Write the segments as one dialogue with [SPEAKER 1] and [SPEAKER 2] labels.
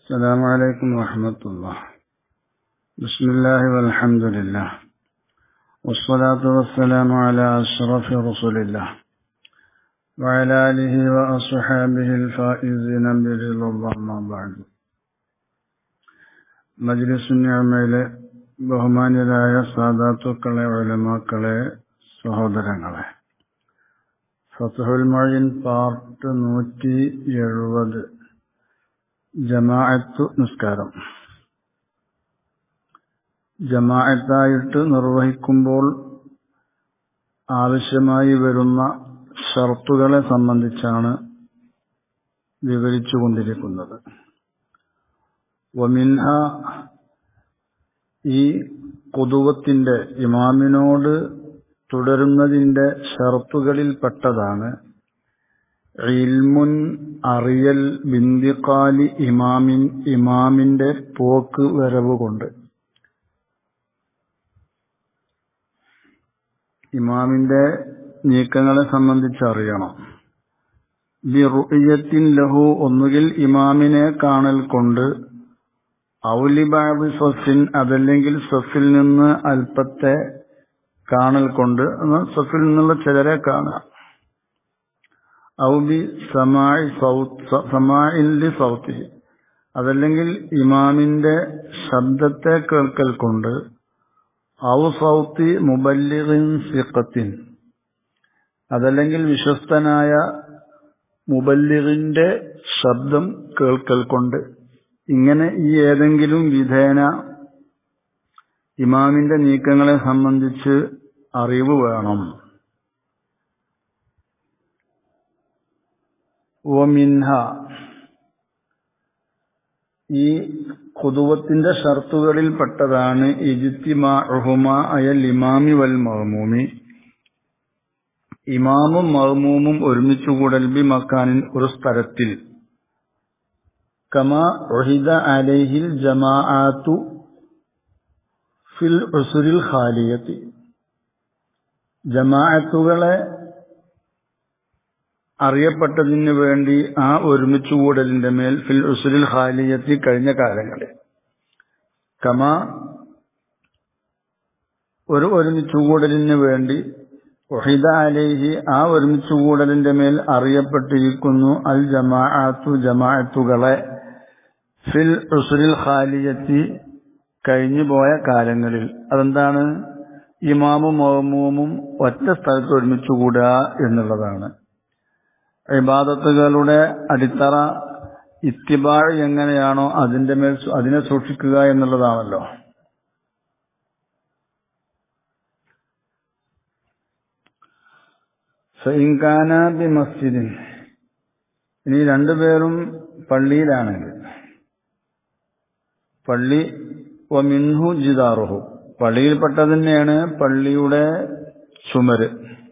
[SPEAKER 1] السلام عليكم ورحمة الله بسم الله والحمد لله والصلاة والسلام على أشرف رسول الله وعلى آله وأصحابه الفائزين برضا الله ما بعد മജ്ലിസ് ഞാമയിലെ ബഹുമാന്യരായ സാദാത്തുക്കളെ ഉലമാക്കളെ സഹോദരങ്ങളെ ഫത്തുഹുൽ മൊഴിൻ പാർട്ട് നൂറ്റി എഴുപത് ജമാഅത്തു നിസ്കാരം ജമാഅത്തായിട്ട് നിർവഹിക്കുമ്പോൾ ആവശ്യമായി വരുന്ന ഷർത്തുകളെ സംബന്ധിച്ചാണ് വിവരിച്ചു കൊണ്ടിരിക്കുന്നത് വമിൻഹ ഈ കുതുവത്തിന്റെ ഇമാമിനോട് തുടരുന്നതിന്റെ ഷർത്തുകളിൽപ്പെട്ടതാണ് ഇൽമുൻ അറിയൽ ബിന്ദിക്കാലി ഇമാമിൻ ഇമാമിന്റെ പോക്ക് വരവ് കൊണ്ട് ഇമാമിന്റെ നീക്കങ്ങളെ സംബന്ധിച്ച് അറിയണം ബിറുയത്തിൻ ലഹു ഒന്നുകിൽ ഇമാമിനെ കാണൽ കൊണ്ട് ഔലിബാബ് സ്വഫിൻ അതല്ലെങ്കിൽ സ്വഫിൽ നിന്ന് അല്പത്തെ കാണൽ കൊണ്ട് സ്വഫിൽ നിന്നുള്ള ചിലരെ കാണുക ഔബി സമായി സമാഇല്ലി സൗത്തി അതല്ലെങ്കിൽ ഇമാമിന്റെ ശബ്ദത്തെ കേൾക്കൽ കൊണ്ട് ഔ സൗത്തി മുബല്ലിൻ സിഖത്തിൻ അതല്ലെങ്കിൽ വിശ്വസ്തനായ മുബല്ലിറിന്റെ ശബ്ദം കേൾക്കൽ കൊണ്ട് ഇങ്ങനെ ഈ ഏതെങ്കിലും വിധേന ഇമാമിന്റെ നീക്കങ്ങളെ സംബന്ധിച്ച് അറിവ് വേണം ഓമിൻഹ ഈ കുതുവത്തിന്റെ ഷർത്തുകളിൽപ്പെട്ടതാണ് ഇജിത്തിമാഹുമ അയൽ ഇമാമി വൽ മഹമൂമി ഇമാമും മഹമൂമും ഒരുമിച്ചുകൂടൽ ബി മക്കാനിൻ ഒരു സ്ഥലത്തിൽ കമാ ഒഹിദ അലൈഹിൽ ജമാഅത്തു ഫിൽ ഉസുരിൽ ഖാലിയത്തി ജമാഅത്തുകളെ അറിയപ്പെട്ടതിന് വേണ്ടി ആ ഒരുമിച്ചുകൂടലിന്റെ മേൽ ഫിൽ ഉസുരിൽ ഖാലിയത്തി കഴിഞ്ഞ കാലങ്ങളിൽ കമാ ഒരു ഒരുമിച്ചുകൂടലിന് വേണ്ടി ഒഹിദ അലേഹി ആ ഒരുമിച്ചുകൂടലിന്റെ മേൽ അറിയപ്പെട്ടിരിക്കുന്നു അൽ ജമാഅത്തു ജമാഅത്തുകളെ ഫിൽ ഉസുരിൽ ഖാലിയത്തി കഴിഞ്ഞുപോയ കാലങ്ങളിൽ അതെന്താണ് ഇമാമും മഹമൂമും ഒറ്റ സ്ഥലത്ത് ഒരുമിച്ചുകൂടുക എന്നുള്ളതാണ് ഇബാദത്തുകളുടെ അടിത്തറ ഇത്തിബാഴ് എങ്ങനെയാണോ അതിന്റെ മേൽ അതിനെ സൂക്ഷിക്കുക എന്നുള്ളതാണല്ലോ ഫൈൻകാന ബി മസ്ജിദിൻ ഇനി രണ്ടുപേരും പള്ളിയിലാണെങ്കിൽ പള്ളി മിൻഹു ജിദാറുഹു പള്ളിയിൽപ്പെട്ട തന്നെയാണ് പള്ളിയുടെ ചുമര്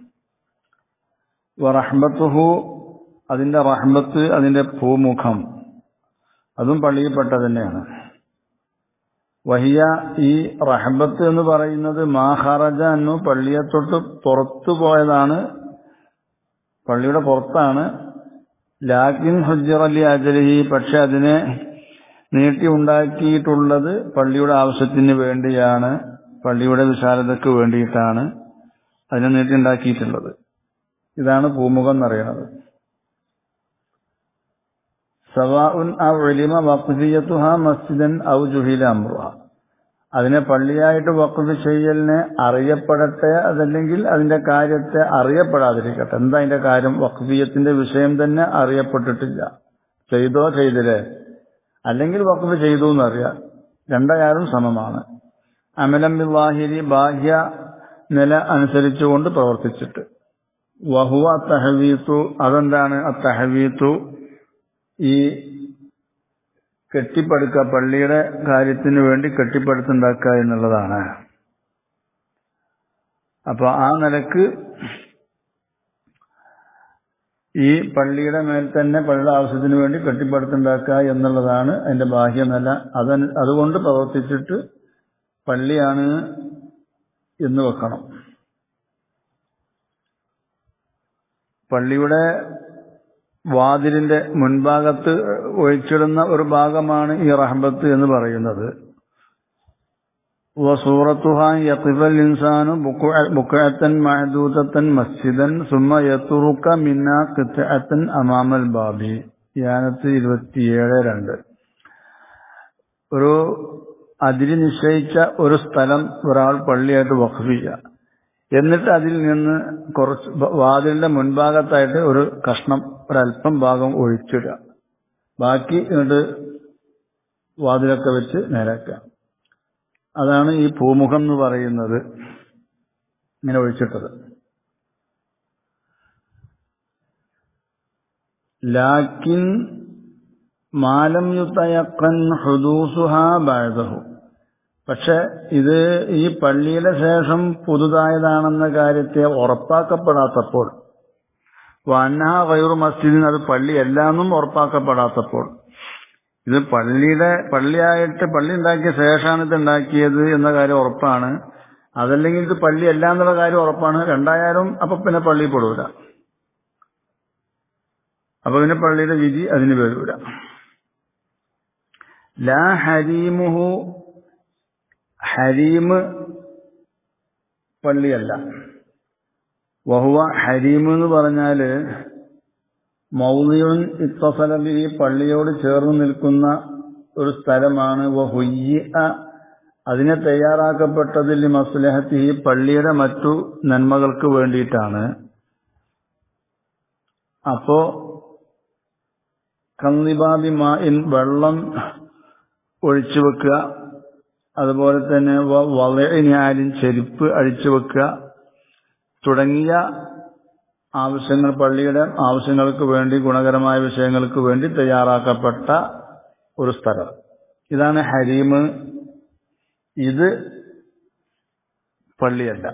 [SPEAKER 1] റഹ്മത്തുഹു അതിന്റെ റഹ്മത്ത് അതിന്റെ ഭൂമുഖം അതും പള്ളിയിൽപ്പെട്ട തന്നെയാണ് വഹിയ ഈ റഹബത്ത് എന്ന് പറയുന്നത് മാഹറജ എന്നു പള്ളിയെ തൊട്ട് പുറത്തു പോയതാണ് പള്ളിയുടെ പുറത്താണ് ലാക്കിൻ ഹുജറലി അജലഹി പക്ഷെ അതിനെ നീട്ടി ഉണ്ടാക്കിയിട്ടുള്ളത് പള്ളിയുടെ ആവശ്യത്തിന് വേണ്ടിയാണ് പള്ളിയുടെ വിശാലതയ്ക്ക് വേണ്ടിയിട്ടാണ് അതിനെ നീട്ടി ഉണ്ടാക്കിയിട്ടുള്ളത് ഇതാണ് പൂമുഖം എന്നറിയണത് സവാഉൻ ഔ ഒലിമ വഖഫിയത്തുഹ മസ്ജിദൻ ഔ ജുഹില അമ്രുഹ അതിനെ പള്ളിയായിട്ട് വഖഫ് ചെയ്യലിനെ അറിയപ്പെടട്ടെ അതല്ലെങ്കിൽ അതിന്റെ കാര്യത്തെ അറിയപ്പെടാതിരിക്കട്ടെ എന്താ അതിന്റെ കാര്യം വഖഫിയത്തിന്റെ വിഷയം തന്നെ അറിയപ്പെട്ടിട്ടില്ല ചെയ്തോ ചെയ്തില്ലേ അല്ലെങ്കിൽ വഖഫ് ചെയ്തു എന്നറിയാം രണ്ടകാലം സമമാണ് അമലം വിവാഹിരി ബാഹ്യ നില അനുസരിച്ചുകൊണ്ട് പ്രവർത്തിച്ചിട്ട് വഹുവ തഹവീത്തു അതെന്താണ് അത്തഹവീത്തു ഈ കെട്ടിപ്പടുക്കുക പള്ളിയുടെ കാര്യത്തിന് വേണ്ടി കെട്ടിപ്പടുത്തുണ്ടാക്കുക എന്നുള്ളതാണ് അപ്പൊ ആ നിലക്ക് ഈ പള്ളിയുടെ മേൽ തന്നെ പള്ളിയുടെ ആവശ്യത്തിന് വേണ്ടി കെട്ടിപ്പടുത്തുണ്ടാക്കുക എന്നുള്ളതാണ് അതിന്റെ ബാഹ്യനില അത് അതുകൊണ്ട് പ്രവർത്തിച്ചിട്ട് പള്ളിയാണ് എന്ന് വെക്കണം പള്ളിയുടെ വാതിലിന്റെ മുൻഭാഗത്ത് ഒഴിച്ചിടുന്ന ഒരു ഭാഗമാണ് ഈ റഹ്ബത്ത് എന്ന് പറയുന്നത് وصورتها يقف الإنسان بقعة معدودة مسجدا ثم يترك منا قطعة أمام الباب യാനത്ത് ഇരുപത്തിയേഴ് രണ്ട് ഒരു അതിരി നിശ്ചയിച്ച ഒരു സ്ഥലം ഒരാൾ പള്ളിയായിട്ട് വഖഫ് ചെയ്യുക എന്നിട്ട് അതിൽ നിന്ന് കുറച്ച് വാതിലിന്റെ മുൻഭാഗത്തായിട്ട് ഒരു കഷ്ണം ഒരല്പം ഭാഗം ഒഴിച്ചിടുക ബാക്കി എന്നിട്ട് വാതിലൊക്കെ വെച്ച് നേരാക്കുക അതാണ് ഈ പൂമുഖം എന്ന് പറയുന്നത് ഇങ്ങനെ ഒഴിച്ചിട്ടത് ലാക്കിൻ മാലം യുത്തയക്കൻ ഹുദൂസുഹ ബാഴതഹു പക്ഷെ ഇത് ഈ പള്ളിയുടെ ശേഷം പുതുതായതാണെന്ന കാര്യത്തെ ഉറപ്പാക്കപ്പെടാത്തപ്പോൾ വന്നഹ വൈറു മസ്ജിദിന് അത് പള്ളിയല്ലാന്നും ഉറപ്പാക്കപ്പെടാത്തപ്പോൾ ഇത് പള്ളിയുടെ പള്ളിയായിട്ട് പള്ളി ഉണ്ടാക്കിയ ശേഷമാണ് ഇത് ഉണ്ടാക്കിയത് എന്ന കാര്യം ഉറപ്പാണ് അതല്ലെങ്കിൽ ഇത് പള്ളി അല്ല എന്നുള്ള കാര്യം ഉറപ്പാണ് രണ്ടായാലും അപ്പൊ പിന്നെ പള്ളി പെടൂല അപ്പൊ പിന്നെ പള്ളിയുടെ വിധി അതിന് വരൂല ലാ ഹരീമുഹു ഹരീമ് പള്ളിയല്ല വഹുവ ഹരീം എന്ന് പറഞ്ഞാല് മൗലിയുൻ ഇത്തസലബി ഈ പള്ളിയോട് ചേർന്ന് നിൽക്കുന്ന ഒരു സ്ഥലമാണ് വഹുയ്യ അതിനെ തയ്യാറാക്കപ്പെട്ടതിൽ മസ്ലഹത്തി ഈ പള്ളിയുടെ മറ്റു നന്മകൾക്ക് വേണ്ടിയിട്ടാണ് അപ്പോ കന്നിബാബി മായിൻ വെള്ളം ഒഴിച്ചു വെക്കുക അതുപോലെ തന്നെ വളയിനാലും ചെരുപ്പ് അഴിച്ചു വെക്കുക തുടങ്ങിയ ആവശ്യങ്ങൾ പള്ളിയുടെ ആവശ്യങ്ങൾക്ക് വേണ്ടി ഗുണകരമായ വിഷയങ്ങൾക്ക് വേണ്ടി തയ്യാറാക്കപ്പെട്ട ഒരു സ്ഥലം ഇതാണ് ഹരീം ഇത് പള്ളിയല്ല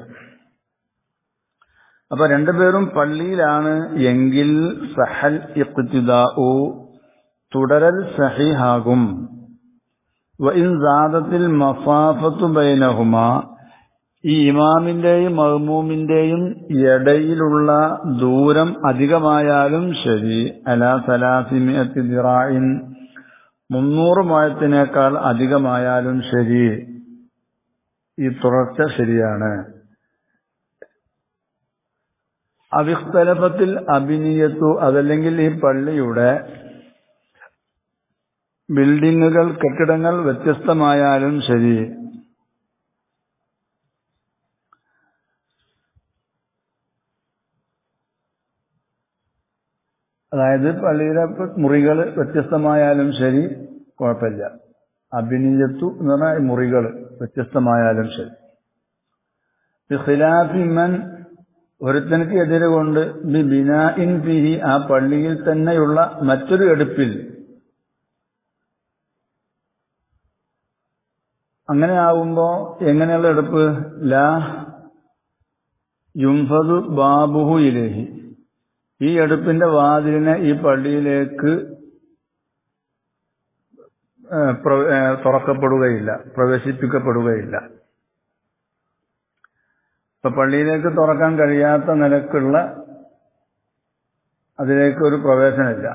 [SPEAKER 1] അപ്പൊ രണ്ടുപേരും പള്ളിയിലാണ് എങ്കിൽ സഹൽ ഇഖ്തിദാഉ തുടരൽ സഹിഹാകും വഇൻ സാദത്തിൽ മസാഫത്തു ബൈനഹുമ ഈ ഇമാമിന്റെയും മഹ്മൂമിന്റെയും ഇടയിലുള്ള ദൂരം അധികമായാലും ശരി അല സലാസിമിയത്തി ദിറായിൻ മുന്നൂറ് മുഴത്തിനേക്കാൾ അധികമായാലും ശരി ഈ തുടർച്ച ശരിയാണ് അവിഖ്തലഫത്തിൽ അഭിനീയത്തു അതല്ലെങ്കിൽ ഈ പള്ളിയുടെ ബിൽഡിങ്ങുകൾ കെട്ടിടങ്ങൾ വ്യത്യസ്തമായാലും ശരി അതായത് പള്ളിയിലെ മുറികൾ വ്യത്യസ്തമായാലും ശരി കുഴപ്പമില്ല അഭിനീയത്തു എന്ന് പറഞ്ഞാൽ മുറികൾ വ്യത്യസ്തമായാലും ശരി ഖിലാഫിമൻ ഒരുത്തനക്ക് എതിരെ കൊണ്ട് ബി ബിനാഇൻ ഫിഹി ആ പള്ളിയിൽ തന്നെയുള്ള മറ്റൊരു എടുപ്പിൽ അങ്ങനെ ആവുമ്പോ എങ്ങനെയുള്ള എടുപ്പ് ലാ യുംഫതു ബാബുഹു ഇലേഹി ഈ എടുപ്പിന്റെ വാതിലിനെ ഈ പള്ളിയിലേക്ക് തുറക്കപ്പെടുകയില്ല പ്രവേശിപ്പിക്കപ്പെടുകയില്ല ഇപ്പൊ പള്ളിയിലേക്ക് തുറക്കാൻ കഴിയാത്ത നിലക്കുള്ള അതിലേക്ക് ഒരു പ്രവേശനമില്ല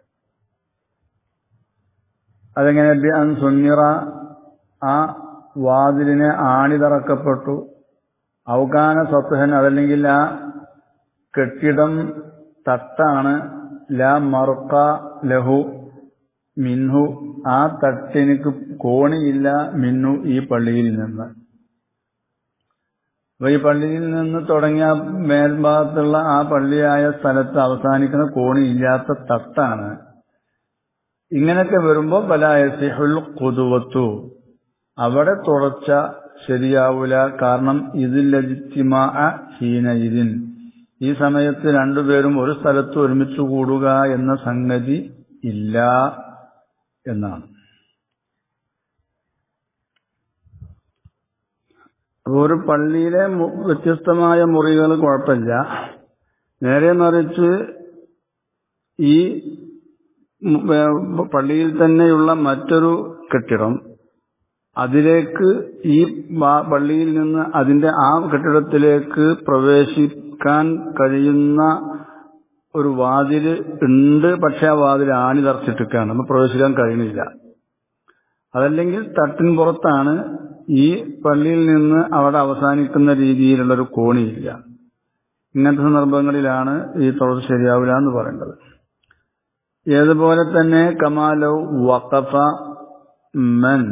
[SPEAKER 1] അതെങ്ങനെ സുന്നിറ ആ വാതിലിനെ ആണി തറക്കപ്പെട്ടു ഔകാന സത്തുഹൻ അതല്ലെങ്കിൽ ആ കെട്ടിടം തട്ടാണ് ലാ മറുക്ക ലഹു മിൻഹു ആ തട്ടിനിക്ക് കോണിയില്ല മിന്നു ഈ പള്ളിയിൽ നിന്ന് അപ്പൊ ഈ പള്ളിയിൽ നിന്ന് തുടങ്ങിയ മേൽഭാഗത്തുള്ള ആ പള്ളിയായ സ്ഥലത്ത് അവസാനിക്കുന്ന കോണിയില്ലാത്ത തട്ടാണ് ഇങ്ങനെയൊക്കെ വരുമ്പോ ബലായസിഹുൽ കുതുവത്തു അവിടെ തുടർച്ച ശരിയാവൂല കാരണം ഇതില്ലജിത്തിമാ ഹീന ഇതിൻ ഈ സമയത്ത് രണ്ടുപേരും ഒരു സ്ഥലത്ത് ഒരുമിച്ച് കൂടുക എന്ന സംഗതി ഇല്ല എന്നാണ് ഒരു പള്ളിയിലെ വ്യത്യസ്തമായ മുറികൾ കുഴപ്പമില്ല നേരെ മറിച്ച് ഈ പള്ളിയിൽ തന്നെയുള്ള മറ്റൊരു കെട്ടിടം അതിലേക്ക് ഈ പള്ളിയിൽ നിന്ന് അതിന്റെ ആ കെട്ടിടത്തിലേക്ക് പ്രവേശിക്കാൻ കഴിയുന്ന ഒരു വാതില് ഉണ്ട് പക്ഷെ ആ വാതിൽ ആണി തറച്ചിട്ടിരിക്കുകയാണ് നമ്മൾ പ്രവേശിക്കാൻ കഴിയുന്നില്ല അതല്ലെങ്കിൽ തട്ടിൻ പുറത്താണ് ഈ പള്ളിയിൽ നിന്ന് അവിടെ അവസാനിക്കുന്ന രീതിയിലുള്ള ഒരു കോണിയില്ല ഇങ്ങനത്തെ സന്ദർഭങ്ങളിലാണ് ഈ തുറസ് ശരിയാവില്ല എന്ന് പറയേണ്ടത് ഏതുപോലെ തന്നെ കമാലോ വഖഫ മൻ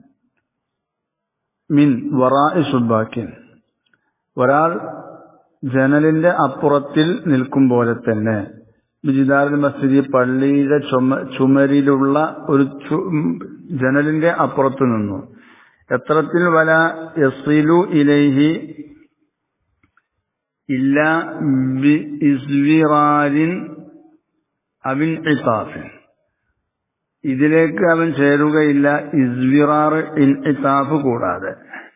[SPEAKER 1] മിൻ വറാഇ സുബാക്കിൻ ഒരാൾ ജനലിന്റെ അപ്പുറത്തിൽ നിൽക്കും പോലെ തന്നെ ബിജിദാറുൽ മസ്ജിദി പള്ളിയുടെ ചുമ ചുമരിലുള്ള ഒരു ചു- ഉം, ജനലിന്റെ അപ്പുറത്ത് നിന്നു എത്രത്തിൽ വല യസിലു ഇലൈഹി ഇല്ല ബി ഇസ്വിറാരിൻ അവിൻ ഇത്താഫിൻ ഇതിലേക്ക് അവൻ ചേരുകയില്ല ഇസ്വിറാർ ഇൻ ഇത്താഫ് കൂടാതെ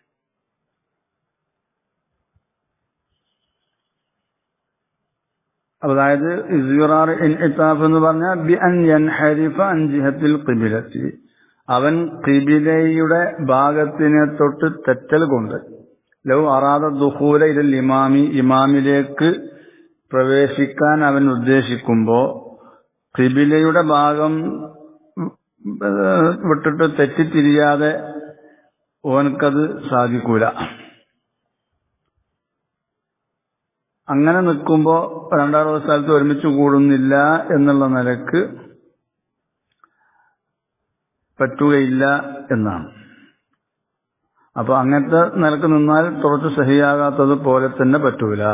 [SPEAKER 1] അതായത് ഇസ്വിറാർ ഇൻ ഇത്താഫ് എന്ന് പറഞ്ഞാൽ ബി അൻ യൻഹരിഫ അൻ ജിഹത്തിൽ ഖിബിലത്തി അവൻ ഖിബിലയുടെ ഭാഗത്തിനെ തൊട്ട് തെറ്റൽ കൊണ്ട് ലൗ അറാദ ദുഹൂല ഇതിൽ ഇമാമി ഇമാമിലേക്ക് പ്രവേശിക്കാൻ അവൻ ഉദ്ദേശിക്കുമ്പോ ഖിബിലയുടെ ഭാഗം ഏഹ്, വിട്ടിട്ട് തെറ്റിത്തിരിയാതെ ഓനക്കത് സാധിക്കൂല അങ്ങനെ നിൽക്കുമ്പോ രണ്ടാമത്തെ സ്ഥലത്ത് ഒരുമിച്ച് കൂടുന്നില്ല എന്നുള്ള നിലക്ക് പറ്റുകയില്ല എന്നാണ് അപ്പൊ അങ്ങനത്തെ നിലക്ക് നിന്നാൽ തുറച്ച് സഹിയാകാത്തത് പോലെ തന്നെ പറ്റൂല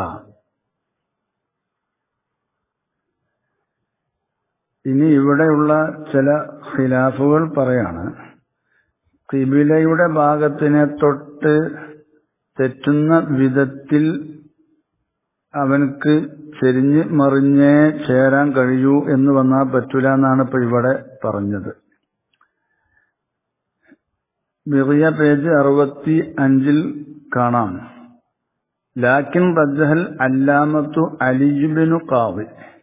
[SPEAKER 1] ഇനി ഇവിടെയുള്ള ചില ഖിലാഫുകൾ പറയാണ് കിബിലയുടെ ഭാഗത്തിനെ തൊട്ട് തെറ്റുന്ന വിധത്തിൽ അവനക്ക് ചെരിഞ്ഞ് മറിഞ്ഞേ ചേരാൻ കഴിയൂ എന്ന് വന്നാൽ പറ്റൂല എന്നാണ് ഇപ്പൊ ഇവിടെ പറഞ്ഞത് മിറിയ പേജ് അറുപത്തി അഞ്ചിൽ കാണാം ലാക്കിൻ റജ്ജഹൽ അല്ലാമത്തു അലിയുബിനു കാവി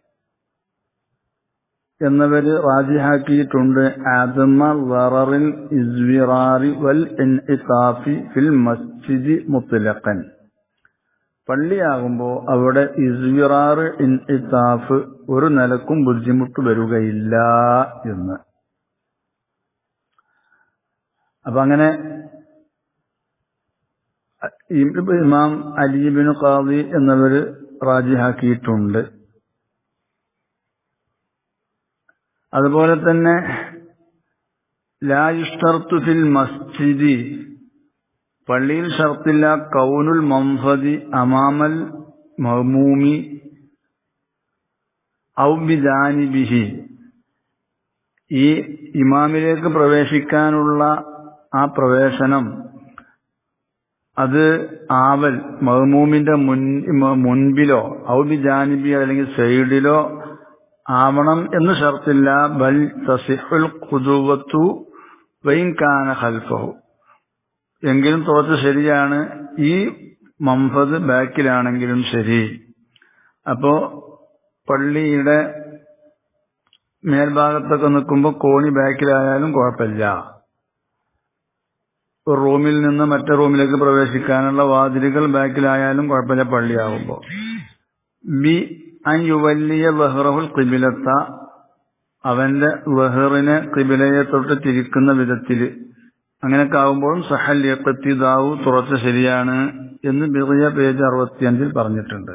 [SPEAKER 1] എന്നവര് റാജിഹാക്കിയിട്ടുണ്ട് ആദമ വററിൽ ഇസ്വിറാറി വൽ ഇൻഇതാഫി ഫിൽ മസ്ജിദി മുത്തലഖൻ പള്ളിയാകുമ്പോ അവിടെ ഇസ്വിറാർ ഇൻഇതാഫ് ഒരു നിലക്കും ബുദ്ധിമുട്ട് വരികയില്ല എന്ന് അപ്പൊ അങ്ങനെ ഇമാം അലിബിൻ ഖാദി എന്നവര് റാജിഹാക്കിയിട്ടുണ്ട് അതുപോലെ തന്നെ ലായുഷ്തർത്തു ഫിൽ മസ്ജിദി പള്ളിയിൽ ഷർത്തില്ല കൗനുൽ മംഫദി അമാമൽ മഹ്മൂമി ഔബിജാനിബിഹി ഈ ഇമാമിലേക്ക് പ്രവേശിക്കാനുള്ള ആ പ്രവേശനം അത് ആവൽ മഹ്മൂമിന്റെ മുൻ മുൻപിലോ ഔബി ജാനിബി അല്ലെങ്കിൽ സൈഡിലോ ആവണം എന്ന് ഷർത്തില്ല ബൽ തസിഹുൽ ഖുദുവത്തു വൈൻകാന ഖൽഫഹു എങ്കിലും തോറ്റ് ശരിയാണ് ഈ മംഫദ് ബാക്കിലാണെങ്കിലും ശരി അപ്പോ പള്ളിയുടെ മേൽഭാഗത്തൊക്കെ നിൽക്കുമ്പോൾ കോണി ബാക്കിലായാലും കുഴപ്പമില്ല ഒരു റൂമിൽ നിന്ന് മറ്റേ റൂമിലേക്ക് പ്രവേശിക്കാനുള്ള വാതിലുകൾ ബാക്കിലായാലും കുഴപ്പമില്ല പള്ളിയാകുമ്പോൾ ബി അൻ യുവല്ലിയ ബഹ്റഹുൽ കിബിലത്ത അവന്റെ ബഹറിനെ കിബിലയെ തൊട്ട് തിരിക്കുന്ന വിധത്തില് അങ്ങനെയൊക്കെ ആകുമ്പോഴും സഹൽ യക്കത്തിദാവു തുറച്ച ശരിയാണ് എന്ന് ബിറിയ പേജ് അറുപത്തിയഞ്ചിൽ പറഞ്ഞിട്ടുണ്ട്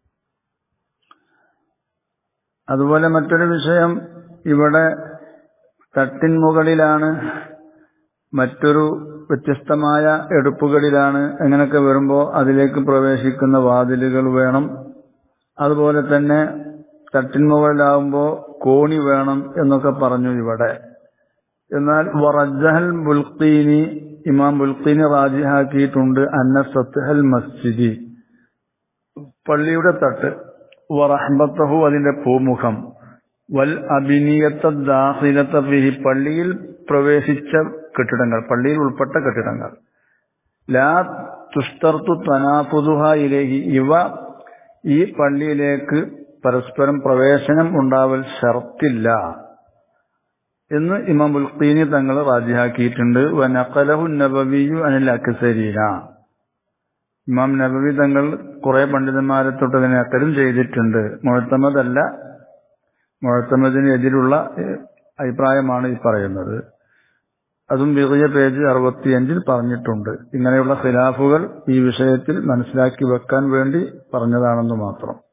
[SPEAKER 1] അതുപോലെ മറ്റൊരു വിഷയം ഇവിടെ തട്ടിൻ മുകളിലാണ് മറ്റൊരു വ്യത്യസ്തമായ എടുപ്പുകളിലാണ് അങ്ങനെയൊക്കെ വരുമ്പോൾ അതിലേക്ക് പ്രവേശിക്കുന്ന വാതിലുകൾ വേണം അതുപോലെ തന്നെ തട്ടിൻ മുകളിലാവുമ്പോൾ കോണി വേണം എന്നൊക്കെ പറഞ്ഞു ഇവിടെ എന്നാൽ വറജഹൽ ബുൽഖീനി ഇമാം ബുൽഖീനി റാജിഹാക്കിയിട്ടുണ്ട് അന്ന സത്ഹൽ മസ്ജിദി പള്ളിയുടെ തട്ട് വറഹ്ബത്തഹു അതിന്റെ പൂമുഖം വൽ അഭിനീയത്ത ദാഹിലത്ത ഫിഹി പള്ളിയിൽ പ്രവേശിച്ച കെട്ടിടങ്ങൾ പള്ളിയിൽ ഉൾപ്പെട്ട കെട്ടിടങ്ങൾ ലാ തുസ്തർത്തു തനാഫുദുഹ ഇലേഹി ഇവ ഈ പള്ളിയിലേക്ക് പരസ്പരം പ്രവേശനം ഉണ്ടാവൽ ഷർത്തില്ല എന്ന് ഇമാം ഉൽഖീനി തങ്ങൾ റാജിഹാക്കിയിട്ടുണ്ട് വനഖലഹു നബവിയു അനിൽ അക്സരീന ഇമാം നബവി തങ്ങൾ കുറെ പണ്ഡിതന്മാരെ തൊട്ട് ഇതിനെ അക്കലും ചെയ്തിട്ടുണ്ട് മുഴത്തമതല്ല മുഴത്തമതിന് എതിരുള്ള ഏഹ്, അഭിപ്രായമാണ് ഈ പറയുന്നത് അതും വിറിയ പേജ് അറുപത്തിയഞ്ചിൽ പറഞ്ഞിട്ടുണ്ട് ഇങ്ങനെയുള്ള ഖിലാഫുകൾ ഈ വിഷയത്തിൽ മനസ്സിലാക്കി വെക്കാൻ വേണ്ടി പറഞ്ഞതാണെന്ന് മാത്രം